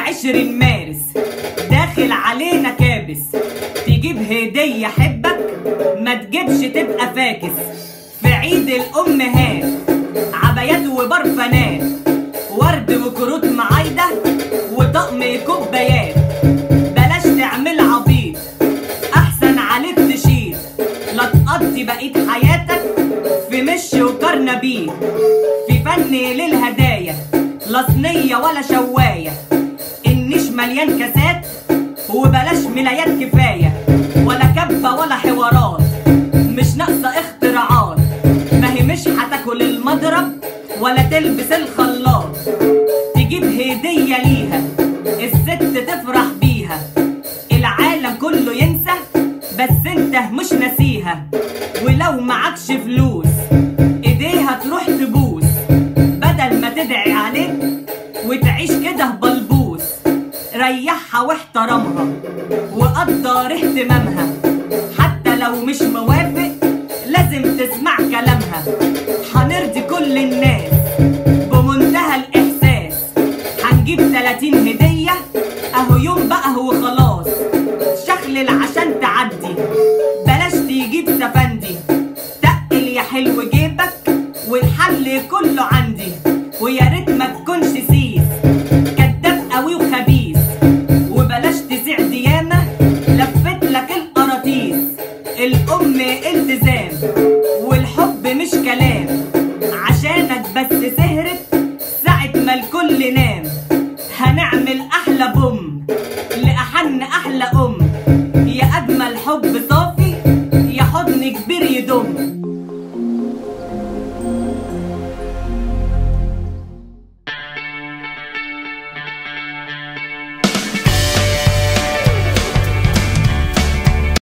عشرين مارس داخل علينا كابس تجيب هدية حبك ما تجيبش تبقى فاكس في عيد الأمهات عبايات وبرفانات ورد وكروت معايدة وطقم كوبايات بلاش تعمل عبيط أحسن عليك تشيل لا تقضي بقية حياتك في مش وكرنبيل في فن للهدايا لا صينية ولا شواية النيش مليان كاسات وبلاش ملايات كفاية ولا كبة ولا حوارات مش ناقصة اختراعات ما هي مش هتاكل المضرب ولا تلبس الخلاط تجيب هدية ليها الست تفرح بيها العالم كله ينسى بس انت مش ناسيها ولو معكش فلوس ايديها تروح تبوس بدل ما تدعي عليك وتعيش كده بلبوس ريحها واحترمها وقدر اهتمامها حتى لو مش موافق لازم تسمع كلامها هنرضي كل الناس بمنتهى الاحساس هنجيب 30 هدية اهو يوم بقى هو خلاص شخلل عشان تعدي بلاش تجيب سفندي تقل يا حلو جيبك والحل كله عندي ويا ريت ما تكونش سيس كداب قوي وخبيث وبلاش تسيع ديانة لفت لك القراطيس الأم التزام والحب مش كلام عشان